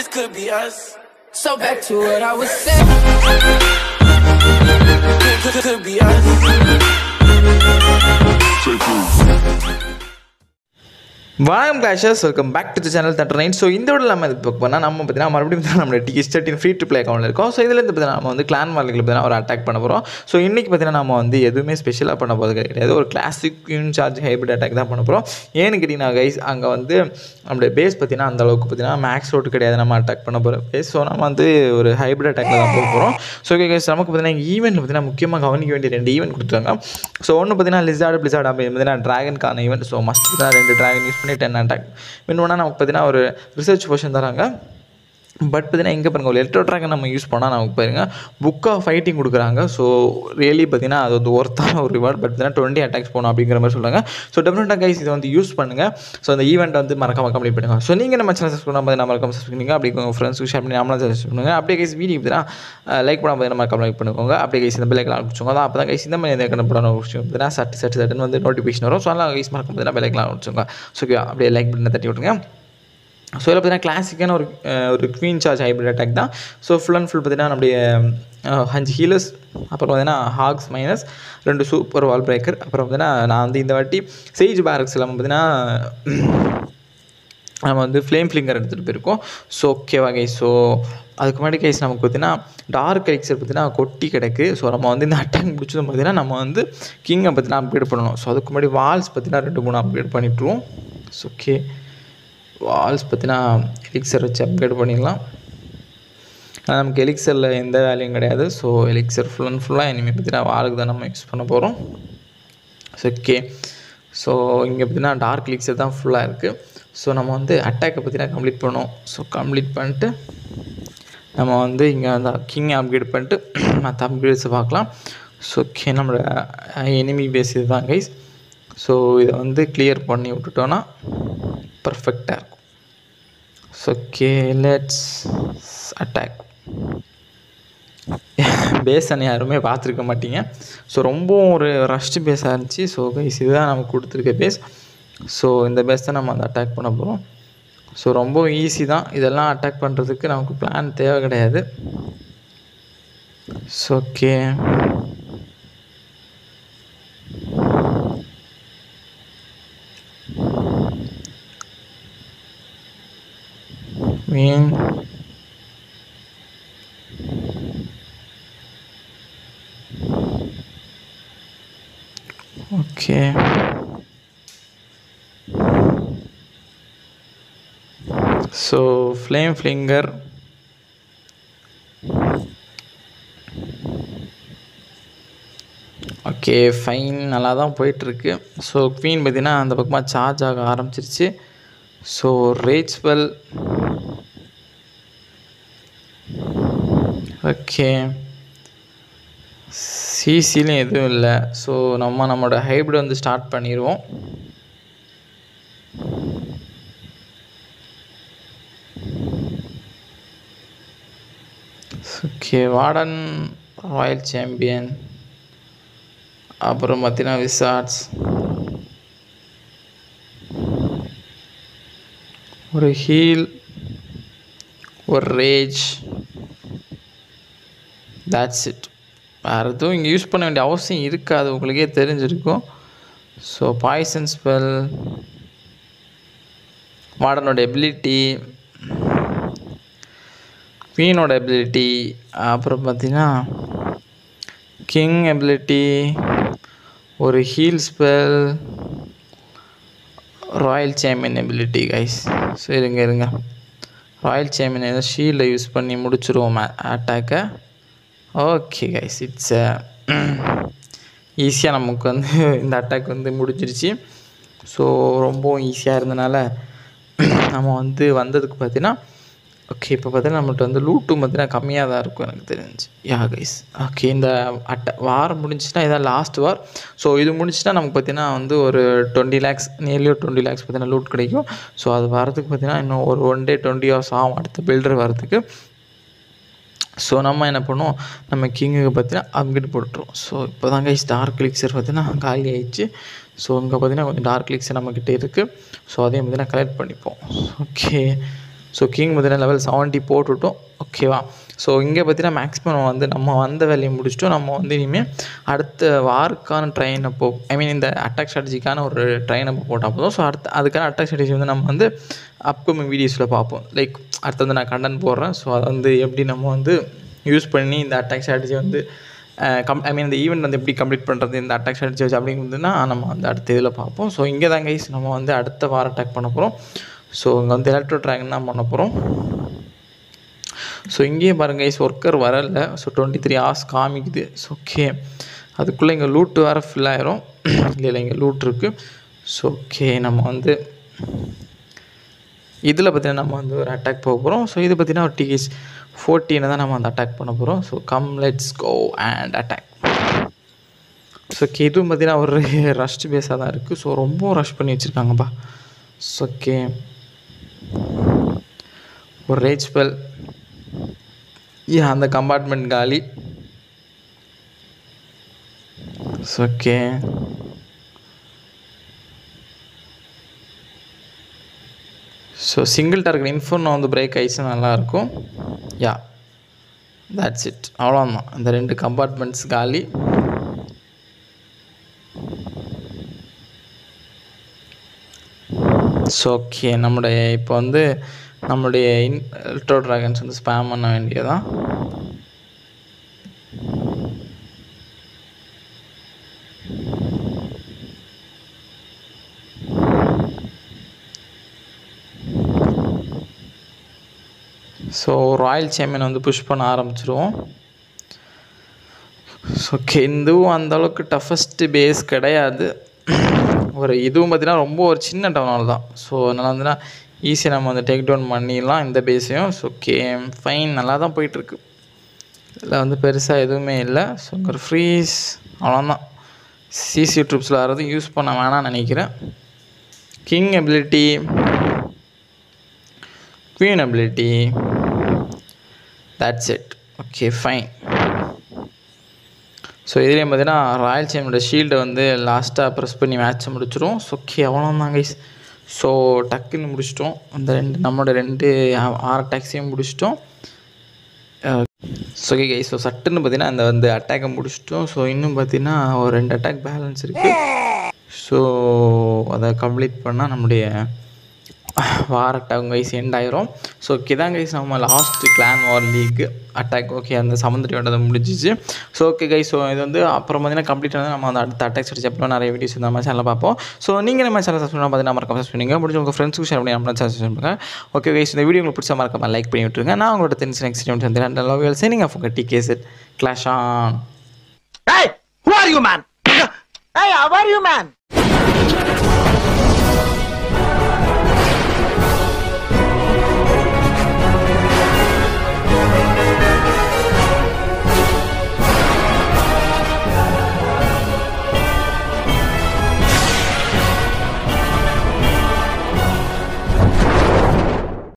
this could be us. So back to what I was saying. Could, could, could be us. வணக்கம் clashers welcome back to the channel தட்டர் nine so இந்த விட நம்ம இது பார்க்க போனால் நம்ம பார்த்தீங்கன்னா மறுபடியும் தான் நம்ம TS thirteen free to play அக்கௌண்ட்டில் இருக்கோம் ஸோ இதில் பார்த்தீங்கன்னா நம்ம வந்து கிளான் மார்க்கில் பார்த்தீங்கன்னா ஒரு அட்டாக் பண்ண போகிறோம் ஸோ இன்றைக்கி பார்த்தீங்கன்னா நம்ம வந்து எதுவுமே ஸ்பெஷலாக பண்ண போகிறது கிடையாது ஒரு கிளாசிக் சார்ஜ் ஹைப்ரிட் அட்டாக் தான் பண்ண போகிறோம் ஏன்னு கேட்டிங்கன்னா கைஸ் அங்கே வந்து நம்மளுடைய பேஸ் பார்த்தீங்கன்னா அந்த அளவுக்கு பார்த்தீங்கன்னா மேக்ஸ் ரோட்டு கிடையாது நம்ம அட்டாக் பண்ண போகிற பேஸ் ஸோ நம்ம வந்து ஒரு ஹைப்ரிட் அட்டாக்ல தான் போக போகிறோம் ஸோ கைஸ் நமக்கு பார்த்தீங்கன்னா ஈவெண்ட் பார்த்தீங்கன்னா முக்கியமாக கவனிக்க வேண்டிய ரெண்டு ஈவெண்ட் கொடுத்துருக்காங்க ஸோ ஒன்று பார்த்தீங்கன்னா லிசார்டு பிளிசார்டு அப்படி பார்த்தீங்கன்னா ட்ராகனுக்கான ஈவெண்ட் ஸோ மஸ்ட் தான் ரெண்டு ட்ராகன் யூஸ் பண்ணி டென் அட்டாக் வின் பண்ணால் நமக்கு பார்த்தீங்கன்னா ஒரு ரிசர்ச் போர்ஷன் தராங்க பட் பார்த்தீங்கன்னா எங்கே பாருங்க ஒரு எலக்ட்ரோ ட்ராகன் நம்ம யூஸ் பண்ணால் நமக்கு பாருங்க புக் ஆஃப் ஃபைட்டிங் கொடுக்குறாங்க ஸோ ரியலி பார்த்தீங்கன்னா அது வந்து ஒர்த்தான ஒரு ரிவார்ட் பட் பார்த்தீங்கன்னா டுவெண்ட்டி அட்டாக்ஸ் போகணும் அப்படிங்கிற மாதிரி சொல்கிறாங்க ஸோ டெஃபினட்டாக கைஸ் இதை வந்து யூஸ் பண்ணுங்கள் ஸோ அந்த ஈவெண்ட் வந்து மறக்காம கம்ப்ளீட் பண்ணுங்க ஸோ நீங்கள் நம்ம சேனல் சப்ஸ்கிரைப் பண்ணால் நம்ம மறக்காம சப்ஸ்கிரைப் பண்ணுங்க அப்படி உங்கள் ஃப்ரெண்ட்ஸுக்கு ஷேர் பண்ணி நம்மளும் சப்ஸ்கிரைப் பண்ணுங்க அப்படியே கைஸ் வீடியோ பார்த்தீங்கன்னா லைக் பண்ணால் பார்த்தீங்கன்னா மறக்காம லைக் பண்ணுவாங்க அப்படியே கைஸ் இந்த பிள்ளைக்கெல்லாம் அனுப்பிச்சுங்க அதான் அப்போ தான் கைஸ் இந்த மாதிரி எந்த கணப்படான விஷயம் பார்த்தீங்கன்னா சட்டு சட்டு சட்டுன்னு வந்து நோட்டிஃபிகேஷன் வரும் ஸோ அதெல்லாம் கைஸ் மறக்காம பார்த்தீங்கன்னா பிள்ளைக்கெல்லாம் அனுப்பிச்சுங்க ஸோ okay, அப்படியே லைக் பண்ணி தட்டி விட்டுருங்க ஸோ இதில் பார்த்தீங்கன்னா கிளாசிக்கான ஒரு அஹ், ஒரு குவீன் சார்ஜ் ஹைப்ரிட் அட்டாக் தான் ஸோ ஃபுல் அண்ட் ஃபுல் பார்த்தீங்கன்னா நம்முடைய அஹ், அஞ்சு ஹீலர்ஸ் அப்புறம் பார்த்தீங்கன்னா ஹாக்ஸ் மைனஸ் ரெண்டு சூப்பர் வால் பிரேக்கர் அப்புறம் பார்த்தீங்கன்னா நான் வந்து இந்த வாட்டி சேஜ் பேரக்ஸ் இல்லாமல் பார்த்தீங்கன்னா நம்ம வந்து ஃப்ளேம் ஃப்ளிங்கர் எடுத்துகிட்டு போயிருக்கோம் ஸோ ஓகேவா கைஸ் ஸோ அதுக்கு முன்னாடி கைஸ் நமக்கு பார்த்தீங்கன்னா டார்க் எலிக்சர் பார்த்தீங்கன்னா கொட்டி கிடக்கு ஸோ நம்ம வந்து இந்த அட்டாக் முடிச்சதும் பார்த்தீங்கன்னா நம்ம வந்து கிங்கை பார்த்தீங்கன்னா அப்கிரேட் பண்ணணும் ஸோ அதுக்கு முன்னாடி வால்ஸ் பார்த்தீங்கன்னா ரெண்டு மூணு அப்கிரேட் பண்ணிட்டுருவோம் ஸோ ஓகே வால்ஸ் பார்த்தீங்கன்னா எலிக்சர் வச்சு அப்கிரேட் பண்ணிடலாம் ஆனால் நமக்கு எலிக்சரில் எந்த வேலையும் கிடையாது ஸோ எலிக்சர் ஃபுல் அண்ட் ஃபுல்லாக இனிமேல் பார்த்தீங்கன்னா வாளுக்கு தான் நம்ம யூஸ் பண்ண போகிறோம் ஸோ ஓகே ஸோ இங்கே பார்த்தீங்கன்னா டார்க் எலிக்சர் தான் ஃபுல்லாக இருக்குது ஸோ நம்ம வந்து அட்டாக்கை பார்த்தீங்கன்னா கம்ப்ளீட் பண்ணோம் ஸோ கம்ப்ளீட் பண்ணிட்டு நம்ம வந்து இங்கே வந்து கிங் அப்கிரேட் பண்ணிட்டு மற்ற அப்கிரேட்ஸை பார்க்கலாம் ஸோ ஓகே நம்மளோட எனிமி பேஸ் இதுதான் கைஸ் ஸோ இதை வந்து கிளியர் பண்ணி விட்டுட்டோன்னா பர்ஃபெக்டாக இருக்கும் ஸோ ஓகே லெட்ஸ் அட்டாக் பேஸனை யாருமே பார்த்துருக்க மாட்டீங்க ஸோ ரொம்பவும் ஒரு ரஷ்டு பேஸாக இருந்துச்சு ஸோ கைஸ் இதுதான் நமக்கு கொடுத்துருக்க பேஸ் ஸோ இந்த பேஸ் தான் நம்ம அந்த அட்டாக் பண்ண போகிறோம் ஸோ ரொம்ப ஈஸி தான் இதெல்லாம் அட்டாக் பண்ணுறதுக்கு நமக்கு பிளான் தேவை கிடையாது so okay mean okay so flame flinger okay fine நல்லா தான் போயிட்டுருக்கு ஸோ குவீன் பார்த்தீங்கன்னா அந்த பக்கமாக சார்ஜ் ஆக ஆரம்பிச்சிருச்சு ஸோ ரேச்வெல் ஓகே சிசிலையும் எதுவும் இல்லை ஸோ நம்ம நம்மளோட ஹைப்ரிட் வந்து ஸ்டார்ட் பண்ணிடுவோம் ஓகே வார்டன் ராயல் சாம்பியன் அப்புறம் பார்த்தீங்கன்னா விசார்ட்ஸ் ஒரு ஹீல் ஒரு ரேஜ் that's இட் வேறு எதுவும் இங்கே யூஸ் பண்ண வேண்டிய அவசியம் இருக்காது உங்களுக்கே தெரிஞ்சிருக்கும் ஸோ பாய்சன் ஸ்பெல் மாடனோட எபிலிட்டி குவீனோட எபிலிட்டி அப்புறம் பார்த்தீங்கன்னா கிங் எபிலிட்டி ஒரு heal spell royal champion ability guys so இருங்க இருங்க ராயல் சேம்பியன் ஏதோ ஷீல்டை யூஸ் பண்ணி முடிச்சிருவோம் அட்டாக்கை ஓகே கைஸ் இட்ஸ் ஈஸியாக நமக்கு வந்து இந்த அட்டாக் வந்து முடிஞ்சிருச்சு ஸோ ரொம்பவும் ஈஸியாக இருந்தனால நம்ம வந்து வந்ததுக்கு பார்த்தீங்கன்னா ஓகே இப்போ பார்த்தீங்கன்னா நம்மள்ட்ட வந்து லூட்டும் பார்த்தீங்கன்னா கம்மியாக தான் இருக்கும் எனக்கு தெரிஞ்சு யா கைஸ் ஓகே இந்த அட்ட வாரம் முடிஞ்சுன்னா இதான் லாஸ்ட் வார் ஸோ இது முடிச்சுன்னா நமக்கு பார்த்தீங்கன்னா வந்து ஒரு டுவெண்ட்டி லேக்ஸ் நியர்லி ஒரு டுவெண்ட்டி லேக்ஸ் பார்த்தீங்கன்னா லூட் கிடைக்கும் ஸோ அது வரதுக்கு பார்த்தீங்கன்னா இன்னும் ஒரு ஒன் டே டுவெண்ட்டி ஹவர்ஸ் ஆகும் அடுத்த பில்டர் வரதுக்கு ஸோ நம்ம என்ன பண்ணுவோம் நம்ம கிங்குக்கு பார்த்தீங்கன்னா அப்கிரேட் போட்டுருவோம் ஸோ இப்போ தான் கைஸ் டார்க் கிளிக்ஸர் பார்த்தீங்கன்னா காலி ஆயிடுச்சு ஸோ இங்கே பார்த்தீங்கன்னா கொஞ்சம் டார்க் கிளிக்ஸர் நம்மக்கிட்ட இருக்குது ஸோ அதையும் பார்த்தீங்கன்னா கலெக்ட் பண்ணிப்போம் ஓகே ஸோ கிங் பார்த்தீங்கன்னா லெவல் செவன்ட்டி போட்டுவிட்டோம் ஓகேவா ஸோ இங்கே பார்த்தீங்கன்னா மேக்ஸிமம் வந்து நம்ம வந்த வேலையை முடிச்சுட்டோம் நம்ம வந்து இனிமேல் அடுத்த வாருக்கான ட்ரெயின் அப்போ ஐ மீன் இந்த அட்டாக் ஸ்ட்ராட்டஜிக்கான ஒரு ட்ரெயின் அப்போ போட்டால் போதும் ஸோ அடுத்த அதுக்கான அட்டாக் ஸ்ட்ராட்டஜி வந்து நம்ம வந்து அப்கமிங் வீடியோஸில் பார்ப்போம் லைக் அடுத்து வந்து நான் கண்டென்ட் போடுறேன் ஸோ அதை வந்து எப்படி நம்ம வந்து யூஸ் பண்ணி இந்த அட்டாக் ஸ்ட்ராட்டஜி வந்து கம் ஐ மீன் இந்த ஈவெண்ட் வந்து எப்படி கம்ப்ளீட் பண்ணுறது இந்த அட்டாக் ஸ்ட்ராட்டஜி வச்சு அப்படிங்கிறதுனா நம்ம வந்து அடுத்த இதில் பார்ப்போம் ஸோ இங்கே தான் கைஸ் நம்ம வந்து அடுத்த வாரம் அட்டாக் பண்ண போகிறோம் ஸோ இங்கே வந்து எலக்ட்ரோ ட்ராகன் தான் பண்ண போகிறோம் ஸோ இங்கேயும் பாருங்க கைஸ் ஒர்க்கர் வரல ஸோ டுவெண்ட்டி த்ரீ ஹவர்ஸ் காமிக்குது ஸோ ஓகே அதுக்குள்ளே இங்கே லூட்டு வேறு ஃபில் ஆயிரும் இல்லை இல்லை இங்கே லூட் இருக்குது ஸோ ஓகே நம்ம வந்து இதில் பார்த்தீங்கன்னா நம்ம வந்து ஒரு அட்டாக் போக போகிறோம் ஸோ இது பார்த்தீங்கன்னா ஒரு டிகிஸ் ஃபோர்டீனை தான் நம்ம வந்து அட்டாக் பண்ண போகிறோம் so come let's go and attack so okay இதுவும் பார்த்தீங்கன்னா ஒரு ரஷ்ட் பேஸாக தான் இருக்குது ஸோ ரொம்ப ரஷ் பண்ணி வச்சுருக்காங்கப்பா ஸோ ஓகே ஒரு ரேஜ் பெல் யா அந்த கம்பார்ட்மெண்ட் காலி okay so single target inferno வந்து பிரேக் ஆயிடுச்சுன்னா நல்லாயிருக்கும் யா தட்ஸ் இட் அவ்வளோதான் அந்த ரெண்டு கம்பார்ட்மெண்ட்ஸ் காலி ஸோ ஓகே நம்முடைய இப்போ வந்து நம்மளுடைய இன்ட்ரோ ட்ராகன்ஸ் வந்து ஸ்பேம் பண்ண வேண்டியதான் ஸோ ராயல் சேம்பியன் வந்து புஷ் பண்ண ஆரம்பிச்சிருவோம் ஸோ ஓகே இதுவும் அந்தளவுக்கு டஃபஸ்ட்டு பேஸ் கிடையாது ஒரு இதுவும் பார்த்தீங்கன்னா ரொம்ப ஒரு சின்ன டவுனால் தான் ஸோ அதனால் வந்துன்னா ஈஸியாக நம்ம வந்து டேக் டவுன் பண்ணிடலாம் இந்த பேஸையும் ஸோ ஓகே ஃபைன் நல்லா தான் போயிட்டுருக்கு இதில் வந்து பெருசாக எதுவுமே இல்லை ஸோ ஒரு ஃப்ரீஸ் அவ்வளோதான் சிசி ட்ரிப்ஸில் வர்றது யூஸ் பண்ண வேணாம்னு நினைக்கிறேன் king ability queen ability that's it okay fine so இதுலேயும் பார்த்தீங்கன்னா ராயல் சேமியோட ஷீல்டை வந்து லாஸ்ட்டாக ப்ரெஸ் பண்ணி மேட்ச்சை முடிச்சிடும் ஸோ ஓகே அவ்வளோதான் கைஸ் ஸோ டக்குன்னு முடிச்சிட்டோம் அந்த ரெண்டு நம்மளோட ரெண்டு ஆறு அட்டாக்ஸையும் முடிச்சிட்டோம் ஸோ ஓகே கைஸ் ஸோ சட்டுன்னு பார்த்தீங்கன்னா அந்த வந்து அட்டாக்கை முடிச்சிட்டோம் ஸோ இன்னும் பார்த்தீங்கன்னா ஒரு ரெண்டு அட்டாக் பேலன்ஸ் இருக்குது ஸோ அதை கம்ப்ளீட் பண்ணால் நம்முடைய வார் அட்டாக் கைஸ் எண்ட் ஆயிரும் ஸோ ஓகே தான் கைஸ் நம்ம last clan war league attack okay அந்த சமுந்திரியோட முடிஞ்சிச்சு ஸோ ஓகே கைஸ் ஸோ இது வந்து அப்புறம் பார்த்தீங்கன்னா கம்ப்ளீட் ஆனது நம்ம அந்த அடுத்த அட்டாக் ஸ்டடி அப்புறம் நிறைய வீடியோஸ் இந்த மாதிரி சேனலில் பார்ப்போம் ஸோ நீங்கள் நம்ம சேனல் சப்ஸ்கிரைப் பார்த்தீங்கன்னா மறக்காம சப்ஸ்கிரைப் பண்ணுங்க முடிஞ்ச உங்கள் ஃப்ரெண்ட்ஸுக்கு ஷேர் பண்ணி நம்ம சேனல் பண்ணுங்க ஓகே கைஸ் இந்த வீடியோ உங்களுக்கு பிடிச்ச மறக்காம லைக் பண்ணி விட்டுருங்க நான் உங்களோட தெரிஞ்ச நெக்ஸ்ட் டைம் வந்து லவ் யூல் சேனிங் ஆஃப் உங்கள் டி கேசட் clash on Hey, who are you, man? Hey, how are you, man?